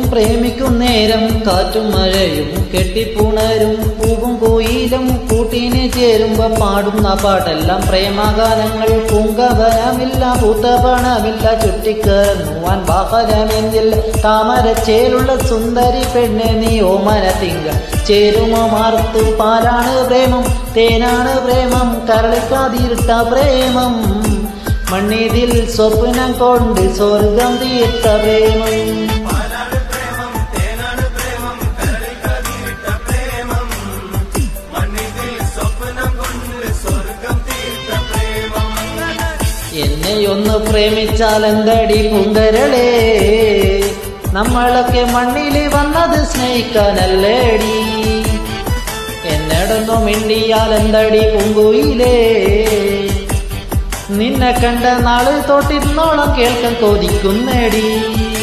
പ്രേമിക്കും നേരം കാറ്റും മഴയും കെട്ടിപ്പുണരും പൂവും കോയിലും കൂട്ടിന് ചേരുമ്പോ പാടുന്ന പാട്ടെല്ലാം പ്രേമഗാനങ്ങൾ പൂങ്കവനമില്ല പൂത്തപണമില്ല ചുറ്റിക്കറങ്ങുവാൻ വാഹനമെന്നിൽ താമരച്ചേലുള്ള സുന്ദരി പെണ്ണെ നീ ഓമന തിങ്ക ചേരുമോ മാർത്തു പാലാണ് പ്രേമം തേനാണ് പ്രേമം കരളിക്കാതിരുട്ട പ്രേമം മണ്ണിതിൽ സ്വപ്നം കൊണ്ട് സ്വർഗം തീർത്ത പ്രേമം പാലാണ് പ്രേമം തേനാണ് പ്രേമം കരളിക്കതിരിട്ട പ്രേമം മണ്ണിതിൽ സ്വപ്നം കൊണ്ട് സ്വർഗം തീർത്ത പ്രേമം എന്നെയൊന്ന് പ്രേമിച്ചാൽ എന്തടി പുങ്കരളേ നമ്മളൊക്കെ മണ്ണിൽ വന്നത് സ്നേഹിക്കാനല്ലേടി എന്നടന്നു മിണ്ടിയാൽ എന്തടി പൂങ്കുയിലേ നിന്നെ കണ്ട നാള് തൊട്ടിരുന്നോളം കേൾക്കാൻ കൊതിക്കുന്നേടി